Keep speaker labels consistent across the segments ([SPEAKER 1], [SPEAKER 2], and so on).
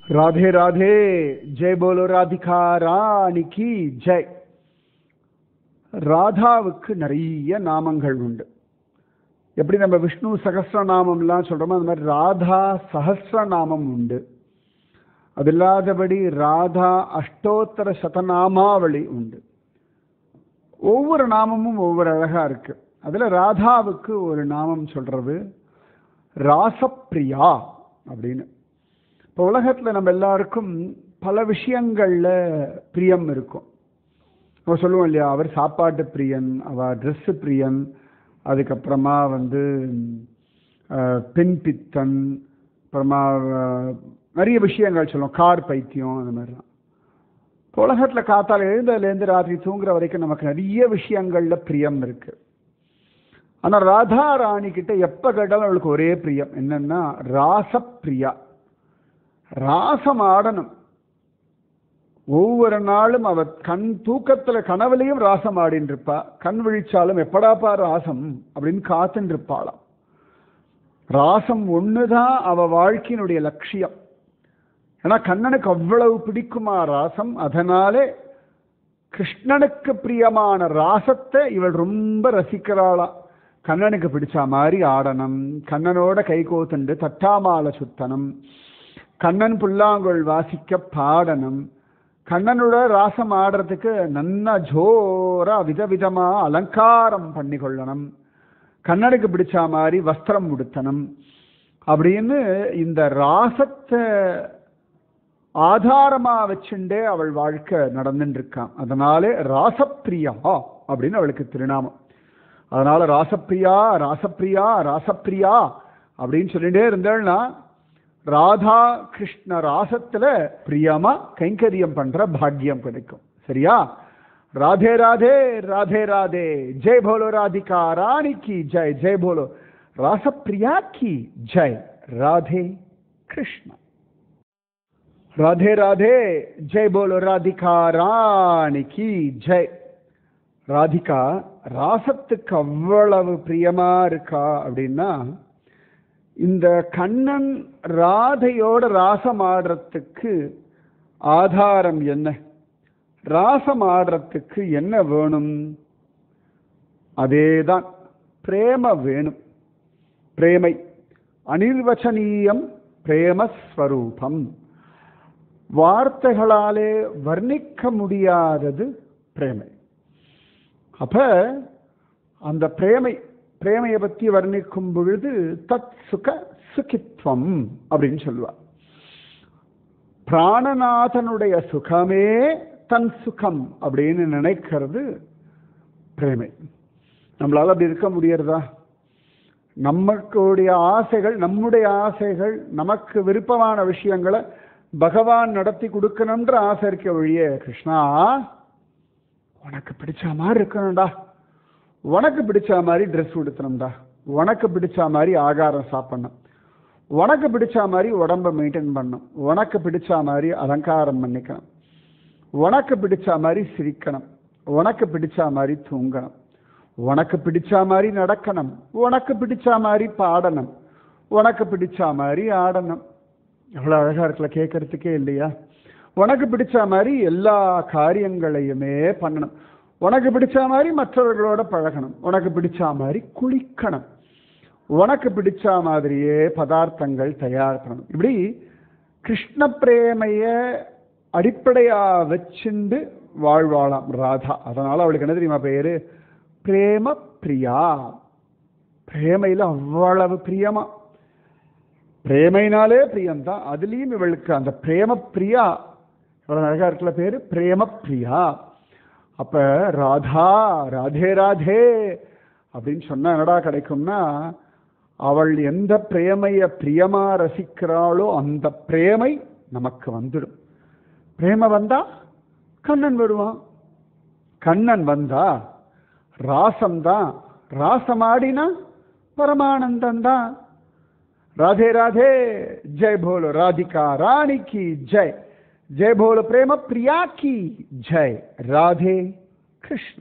[SPEAKER 1] ராதே ராதே ஜெய் போலோ ராதிகா ராணிக்கு ஜெய் ராதாவுக்கு நிறைய நாமங்கள் உண்டு எப்படி நம்ம விஷ்ணு சகசிரநாமம்லாம் சொல்றோமோ அந்த மாதிரி ராதா சஹசிரநாமம் உண்டு அது இல்லாதபடி ராதா அஷ்டோத்தர சதநாமாவளி உண்டு ஒவ்வொரு நாமமும் ஒவ்வொரு அழகா இருக்கு அதுல ராதாவுக்கு ஒரு நாமம் சொல்றது ராசப்பிரியா அப்படின்னு இப்போ உலகத்துல நம்ம எல்லாருக்கும் பல விஷயங்கள்ல பிரியம் இருக்கும் நம்ம சொல்லுவோம் இல்லையா அவர் சாப்பாட்டு பிரியன் அவ ட்ரெஸ்ஸு பிரியன் அதுக்கப்புறமா வந்து அஹ், பெண் பித்தன் அப்புறமா அஹ், நிறைய விஷயங்கள் சொல்லுவோம் கார் பைத்தியம் அந்த மாதிரிலாம் இப்போ உலகத்துல காத்தால எழுந்ததுலேருந்து ராத்திரி தூங்குற வரைக்கும் நமக்கு நிறைய விஷயங்கள்ல பிரியம் இருக்கு ஆனா ராதா ராணி கிட்ட எப்ப கேட்டாலும் அவளுக்கு ஒரே பிரியம் என்னன்னா ராசப்பிரியா ராசம் ஆடணும் ஒவ்வொரு நாளும் அவ கண் தூக்கத்துல கனவுலையும் ராசம் ஆடின்னு இருப்பா கண் விழிச்சாலும் எப்படாப்பா ராசம் அப்படின்னு காத்துன்னு இருப்பாளாம் ராசம் ஒண்ணுதான் அவ வாழ்க்கையினுடைய லட்சியம் ஏன்னா கண்ணனுக்கு அவ்வளவு பிடிக்குமா ராசம் அதனாலே கிருஷ்ணனுக்கு பிரியமான ராசத்தை இவள் ரொம்ப ரசிக்கிறாளாம் கண்ணனுக்கு பிடிச்ச மாதிரி ஆடணும் கண்ணனோட கை கோத்துண்டு தட்டாமாலை சுத்தணும் கண்ணன் புல்லாங்குழல் வாசிக்க பாடணும் கண்ணனோட ராசம் ஆடுறதுக்கு நன்னா ஜோரா விதவிதமா அலங்காரம் பண்ணி கொள்ளணும் கண்ணனுக்கு பிடிச்ச மாதிரி வஸ்திரம் உடுத்தணும் அப்படின்னு இந்த ராசத்தை ஆதாரமா வச்சுண்டே அவள் வாழ்க்கை நடந்துட்டு இருக்கான் அதனாலே ராசப்பிரியா அப்படின்னு அவளுக்கு திருநாமம் அதனால ராசப்பிரியா ராசப்பிரியா ராசப்பிரியா அப்படின்னு சொல்லிட்டே இருந்தேன்னா ராதா கிருஷ்ண ராசத்துல பிரியமா கைங்கரியம் பண்ற பாக்கியம் கிடைக்கும் சரியா ராதே ராதே ராதே ராதே ஜெய் போலோ ராதிகா ராணி கி ஜெய் ஜெய் போலோ ராசப்பிரியா கி ஜெய் ராதே கிருஷ்ண ராதே ராதே ஜெய் போலோ ராதிகா ராணி கி ஜெய் ராதிகா ராசத்துக்கு அவ்வளவு பிரியமா இருக்கா அப்படின்னா இந்த கண்ணன் ராதையோட ராசம் ஆடுறதுக்கு ஆதாரம் என்ன ராசம் ஆடுறதுக்கு என்ன வேணும் அதேதான் பிரேம வேணும் பிரேமை அனிர்வச்சனீயம் பிரேமஸ்வரூபம் வார்த்தைகளாலே வர்ணிக்க முடியாதது பிரேமை அப்ப அந்த பிரேமை பிரேமையை பத்தி வர்ணிக்கும் பொழுது தத் சுக சுகித்வம் அப்படின்னு சொல்லுவார் பிராணநாதனுடைய சுகமே தன் சுகம் அப்படின்னு நினைக்கிறது பிரேமை நம்மளால அப்படி இருக்க முடியறதா நமக்குடைய ஆசைகள் நம்முடைய ஆசைகள் நமக்கு விருப்பமான விஷயங்களை பகவான் நடத்தி கொடுக்கணும்ன்ற ஆசை இருக்க ஒழிய கிருஷ்ணா உனக்கு பிடிச்ச மாதிரி இருக்கணும்டா உனக்கு பிடிச்ச மாதிரி ட்ரெஸ் உடுத்தணும்டா உனக்கு பிடிச்ச மாதிரி ஆகாரம் சாப்பிடணும் உனக்கு பிடிச்ச மாதிரி உடம்ப மெயின்டைன் பண்ணணும் உனக்கு பிடிச்ச மாதிரி அலங்காரம் பண்ணிக்கணும் உனக்கு பிடிச்ச மாதிரி சிரிக்கணும் உனக்கு பிடிச்ச மாதிரி தூங்கணும் உனக்கு பிடிச்ச மாதிரி நடக்கணும் உனக்கு பிடிச்ச மாதிரி பாடணும் உனக்கு பிடிச்ச மாதிரி ஆடணும் எவ்வளோ அழகா இருக்குல்ல கேட்கறதுக்கே இல்லையா உனக்கு பிடிச்ச மாதிரி எல்லா காரியங்களையுமே பண்ணணும் உனக்கு பிடிச்ச மாதிரி மற்றவர்களோட பழகணும் உனக்கு பிடிச்ச மாதிரி குளிக்கணும் உனக்கு பிடிச்ச மாதிரியே பதார்த்தங்கள் தயார் பண்ணணும் இப்படி கிருஷ்ண பிரேமைய அடிப்படையா வச்சுண்டு வாழ்வாளாம் ராதா அதனால அவளுக்கு என்ன தெரியுமா பேரு பிரேம பிரியா பிரேமையில அவ்வளவு பிரியமா பிரேமைனாலே பிரியம்தான் அதுலயும் இவளுக்கு அந்த பிரேம பிரியா எவ்வளவு அழகா இருக்குல்ல பேரு பிரேம பிரியா அப்ப ராதா ராதே ராதே அப்படின்னு சொன்னா என்னடா கிடைக்கும்னா அவள் எந்த பிரேமைய பிரியமா ரசிக்கிறாளோ அந்த பிரேமை நமக்கு வந்துடும் பிரேம வந்தா கண்ணன் வருவான் கண்ணன் வந்தா ராசம் தான் ராசமாடினா பரமானந்தம் தான் ராதே ராதே ஜெய் போலோ ராதிகா ராணி கி ஜெய் जय बोल प्रेम प्रिया की जय राधे कृष्ण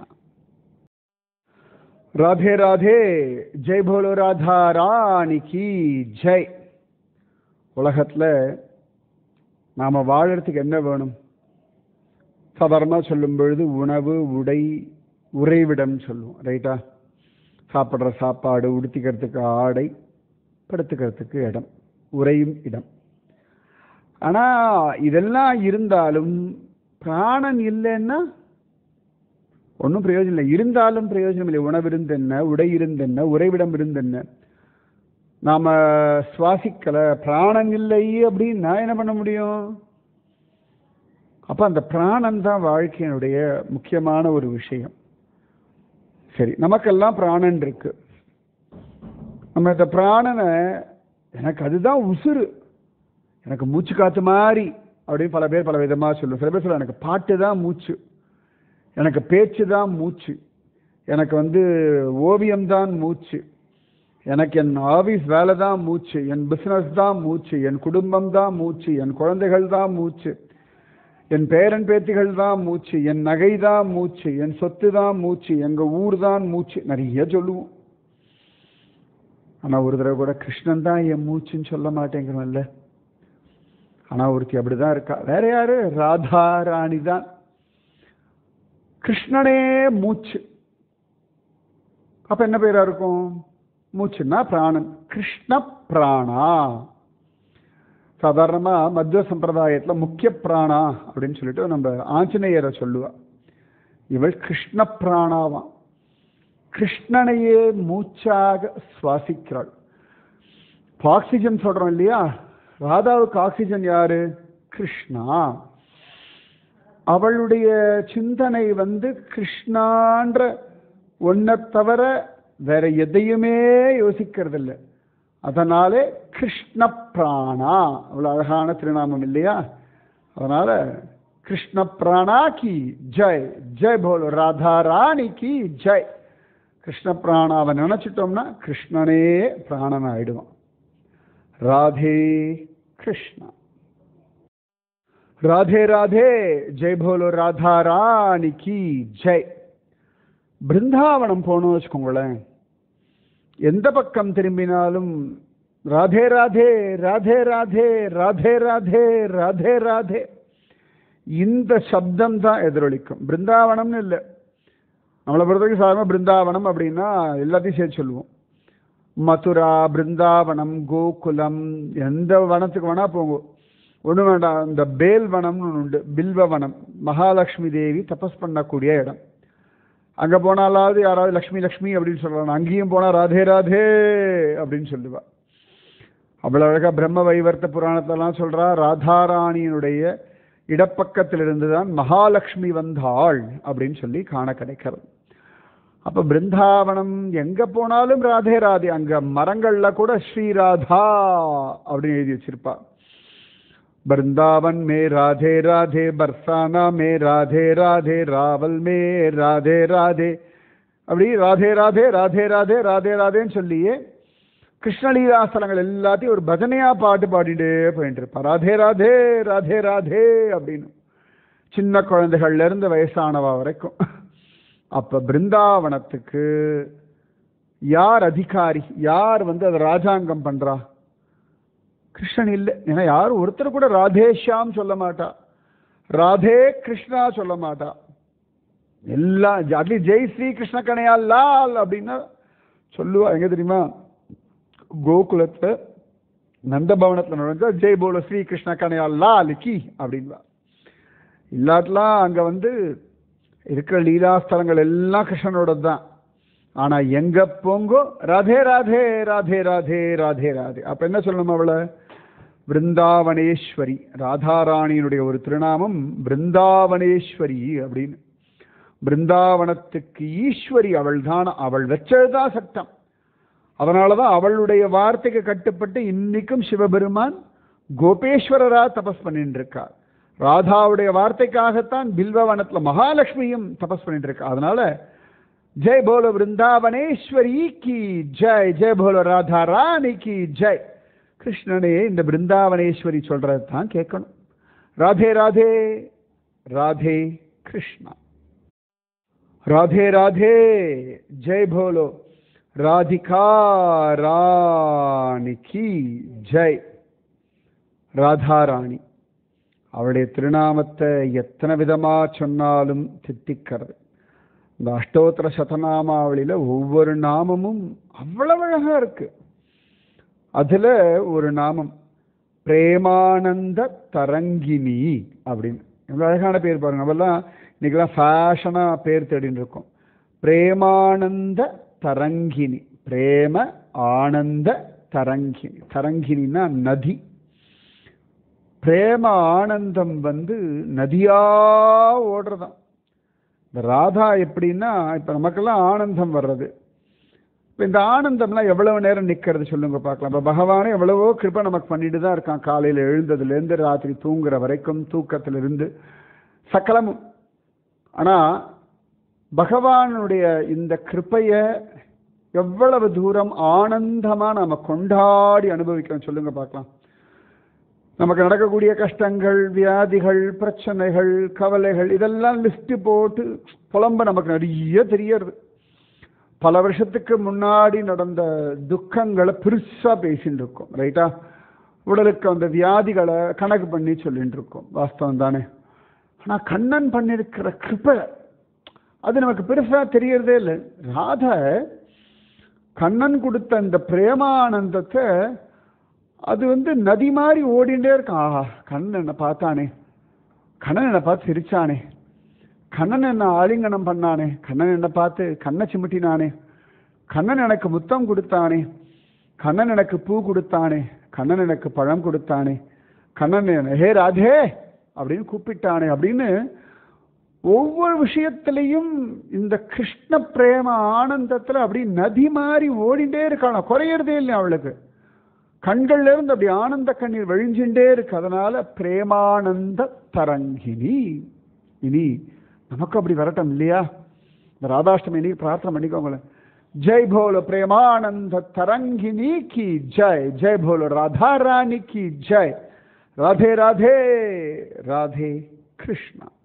[SPEAKER 1] ராதே ராதே ஜெய் போலோ ராதா ராணி கி ஜெய் உலகத்துல நாம வாழறதுக்கு என்ன வேணும் சாதாரணமாக சொல்லும் பொழுது உணவு உடை உறைவிடம் சொல்லுவோம் ரைட்டா சாப்பிட்ற சாப்பாடு உடுத்திக்கிறதுக்கு ஆடை படுத்துக்கிறதுக்கு இடம் உறையும் இடம் ஆனா இதெல்லாம் இருந்தாலும் பிராணன் இல்லைன்னா ஒன்றும் பிரயோஜனம் இல்லை இருந்தாலும் பிரயோஜனம் இல்லை உணவு இருந்தென்ன உடை இருந்தென்ன உறைவிடம் இருந்தென்ன நாம சுவாசிக்கல பிராணன் இல்லை அப்படின்னா என்ன பண்ண முடியும் அப்ப அந்த பிராணன் தான் வாழ்க்கையினுடைய முக்கியமான ஒரு விஷயம் சரி நமக்கெல்லாம் பிராணன் இருக்கு நம்ம இந்த பிராணனை எனக்கு அதுதான் உசுறு எனக்கு மூச்சு காத்து மாதிரி அப்படின்னு பல பேர் பல விதமா சொல்லுவோம் சில பேர் சொல்ல எனக்கு பாட்டு தான் மூச்சு எனக்கு பேச்சு தான் மூச்சு எனக்கு வந்து ஓவியம் தான் மூச்சு எனக்கு என் ஆபீஸ் வேலை தான் மூச்சு என் பிசினஸ் தான் மூச்சு என் குடும்பம் தான் மூச்சு என் குழந்தைகள் தான் மூச்சு என் பேரன் பேத்திகள் தான் மூச்சு என் நகை தான் மூச்சு என் சொத்து தான் மூச்சு எங்க ஊர் தான் மூச்சு நிறைய சொல்லுவோம் ஆனா ஒரு தடவை கூட கிருஷ்ணன் தான் என் மூச்சுன்னு சொல்ல மாட்டேங்கிறோம்ல ஆனா ஒருத்தி அப்படிதான் இருக்கா வேற யாரு ராதா ராணி தான் கிருஷ்ணனே மூச்சு அப்ப என்ன பேரா இருக்கும் மூச்சுன்னா பிராணன் கிருஷ்ண பிராணா சாதாரணமா மத்வ சம்பிரதாயத்துல முக்கிய பிராணா அப்படின்னு சொல்லிட்டு நம்ம ஆஞ்சநேயரை சொல்லுவா இவள் கிருஷ்ண பிராணாவாம் கிருஷ்ணனையே மூச்சாக சுவாசிக்கிறாள் இப்ப ஆக்சிஜன் சொல்றோம் இல்லையா ராதாவுக்கு ஆக்சிஜன் யாரு கிருஷ்ணா அவளுடைய சிந்தனை வந்து கிருஷ்ணான்ற ஒன்றை தவிர வேற எதையுமே யோசிக்கிறது இல்லை அதனாலே கிருஷ்ண பிராணா அவ்வளவு அழகான திருநாமம் இல்லையா அதனால கிருஷ்ண பிராணா கி ஜெய் ஜெய் போலோ ராதா ராணி கி ஜெய் கிருஷ்ண பிராணாவை நினைச்சிட்டோம்னா கிருஷ்ணனே பிராணன் ஆயிடுவான் ராதே கிருஷ்ணா ராதே ராதே ஜெய் போலோ ராதா ராணி கி ஜெய் பிருந்தாவனம் போகணும் வச்சுக்கோங்களேன் எந்த பக்கம் திரும்பினாலும் ராதே ராதே ராதே ராதே ராதே ராதே ராதே ராதே இந்த சப்தம் தான் எதிரொலிக்கும் பிருந்தாவனம்னு இல்லை நம்மளை பொறுத்தவரைக்கும் சாதாரண பிருந்தாவனம் அப்படின்னா எல்லாத்தையும் சேர்த்து சொல்லுவோம் மதுரா பிருந்தாவனம் கோகுலம் எந்த வனத்துக்கு வேணா போங்க ஒன்றும் வேண்டாம் இந்த பேல் வனம்னு ஒன்று உண்டு பில்வ வனம் மகாலட்சுமி தேவி தபஸ் பண்ணக்கூடிய இடம் அங்கே போனாலாவது யாராவது லக்ஷ்மி லக்ஷ்மி அப்படின்னு சொல்கிறாங்க அங்கேயும் போனால் ராதே ராதே அப்படின்னு சொல்லுவா அவ்வளோ அழகாக பிரம்ம வைவர்த்த புராணத்தெல்லாம் சொல்கிறா ராதாராணியினுடைய இடப்பக்கத்திலிருந்து தான் மகாலட்சுமி வந்தாள் அப்படின்னு சொல்லி காண கிடைக்கிறது அப்ப பிருந்தாவனம் எங்க போனாலும் ராதே ராதே அங்க மரங்கள்ல கூட ஸ்ரீராதா அப்படின்னு எழுதி வச்சிருப்பா பிருந்தாவன் மே ராதே ராதே பர்சானா மே ராதே ராதே ராவல் மே ராதே ராதே அப்படி ராதே ராதே ராதே ராதே ராதே ராதேன்னு சொல்லியே கிருஷ்ணலீலா ஸ்தலங்கள் எல்லாத்தையும் ஒரு பஜனையா பாட்டு பாடிட்டே போயிட்டு இருப்பா ராதே ராதே ராதே ராதே அப்படின்னு சின்ன குழந்தைகள்ல இருந்து வயசானவா வரைக்கும் அப்ப பிருந்தாவனத்துக்கு யார் அதிகாரி யார் வந்து அதை ராஜாங்கம் பண்றா கிருஷ்ணன் இல்லை ஏன்னா யாரும் ஒருத்தர் கூட ராதேஷாம் சொல்ல மாட்டா ராதே கிருஷ்ணா சொல்ல மாட்டா எல்லாம் அட்லீஸ்ட் ஜெய் ஸ்ரீ கிருஷ்ண கணையா லால் அப்படின்னா சொல்லுவா எங்க தெரியுமா கோகுலத்துல நந்தபவனத்துல நுழைஞ்சா ஜெய் போல ஸ்ரீ கிருஷ்ண கணையா லால் கி அப்படின்வா இல்லாட்டெல்லாம் அங்க வந்து இருக்கிற லீலாஸ்தலங்கள் எல்லாம் கிருஷ்ணனோட தான் ஆனா எங்க போங்கோ ராதே ராதே ராதே ராதே ராதே ராதே அப்ப என்ன சொல்லணும் அவளை பிருந்தாவனேஸ்வரி ராதாராணியினுடைய ஒரு திருநாமம் பிருந்தாவனேஸ்வரி அப்படின்னு பிருந்தாவனத்துக்கு ஈஸ்வரி அவள் தான் அவள் வச்சதுதான் சட்டம் அதனாலதான் அவளுடைய வார்த்தைக்கு கட்டுப்பட்டு இன்னைக்கும் சிவபெருமான் கோபேஸ்வரரா தபஸ் பண்ணிட்டு இருக்கார் ராதாவுடைய வார்த்தைக்காகத்தான் பில்வவனத்துல மகாலட்சுமியும் தபஸ் பண்ணிட்டு இருக்கா அதனால ஜெய் போலோ பிருந்தாவனேஸ்வரி கி ஜெய் ஜெய் போலோ ராதா ராணி கி ஜெய் கிருஷ்ணனே இந்த பிருந்தாவனேஸ்வரி சொல்றது தான் கேட்கணும் ராதே ராதே ராதே கிருஷ்ணா ராதே ராதே ஜெய் போலோ ராதிகா ராணி கி ஜெய் ராதா ராணி அவளுடைய திருநாமத்தை எத்தனை விதமா சொன்னாலும் தித்திக்கிறது இந்த அஷ்டோத்திர சதநாமாவளியில ஒவ்வொரு நாமமும் அவ்வளவு அழகா இருக்கு அதுல ஒரு நாமம் பிரேமானந்த தரங்கினி அப்படின்னு எவ்வளவு அழகான பேர் பாருங்க நம்மெல்லாம் இன்னைக்கெல்லாம் ஃபேஷனா பேர் தேடின்னு இருக்கோம் பிரேமானந்த தரங்கினி பிரேம ஆனந்த தரங்கினி தரங்கினின்னா நதி பிரேம ஆனந்தம் வந்து நதியா ஓடுறதாம் இந்த ராதா எப்படின்னா இப்ப நமக்கெல்லாம் ஆனந்தம் வர்றது இப்ப இந்த ஆனந்தம்லாம் எவ்வளவு நேரம் நிக்கிறது சொல்லுங்க பார்க்கலாம் இப்ப பகவானே எவ்வளவோ கிருபை நமக்கு பண்ணிட்டு தான் இருக்கான் காலையில எழுந்ததுல இருந்து ராத்திரி தூங்குற வரைக்கும் தூக்கத்துல இருந்து சகலமும் ஆனா பகவானுடைய இந்த கிருப்பைய எவ்வளவு தூரம் ஆனந்தமா நாம கொண்டாடி அனுபவிக்கிறோம் சொல்லுங்க பார்க்கலாம் நமக்கு நடக்கக்கூடிய கஷ்டங்கள் வியாதிகள் பிரச்சனைகள் கவலைகள் இதெல்லாம் லிஸ்ட் போட்டு புலம்ப நமக்கு நிறைய தெரியறது பல வருஷத்துக்கு முன்னாடி நடந்த துக்கங்களை பெருசா பேசிட்டு இருக்கோம் ரைட்டா உடலுக்கு அந்த வியாதிகளை கணக்கு பண்ணி சொல்லிட்டு இருக்கோம் வாஸ்தவம் தானே ஆனா கண்ணன் பண்ணிருக்கிற கிருபை அது நமக்கு பெருசா தெரியறதே இல்லை ராத கண்ணன் கொடுத்த இந்த பிரேமானந்தத்தை அது வந்து நதி மாதிரி ஓடிண்டே இருக்கான் ஆஹா கண்ணன் என்னை பார்த்தானே கண்ணன் என்னை பார்த்து சிரிச்சானே கண்ணன் என்ன ஆலிங்கனம் பண்ணானே கண்ணன் என்னை பார்த்து கண்ணை சிமிட்டினானே கண்ணன் எனக்கு முத்தம் கொடுத்தானே கண்ணன் எனக்கு பூ கொடுத்தானே கண்ணன் எனக்கு பழம் கொடுத்தானே கண்ணன் என்ன ஹே ராதே அப்படின்னு கூப்பிட்டானே அப்படின்னு ஒவ்வொரு விஷயத்திலையும் இந்த கிருஷ்ண பிரேம ஆனந்தத்துல அப்படி நதி மாதிரி ஓடிண்டே இருக்கான குறையறதே இல்லை அவளுக்கு கண்கள்ல இருந்து அப்படி ஆனந்த கண்ணீர் வழிஞ்சுட்டே இருக்கு அதனால பிரேமானந்த தரங்கினி இனி நமக்கு அப்படி வரட்டும் இல்லையா இந்த ராதாஷ்டமி இன்னைக்கு பிரார்த்தனை பண்ணிக்கோங்களேன் ஜெய் போல பிரேமானந்த தரங்கினி கி ஜெய் ஜெய் போல ராதா ராணி கி ஜெய் ராதே ராதே ராதே கிருஷ்ணா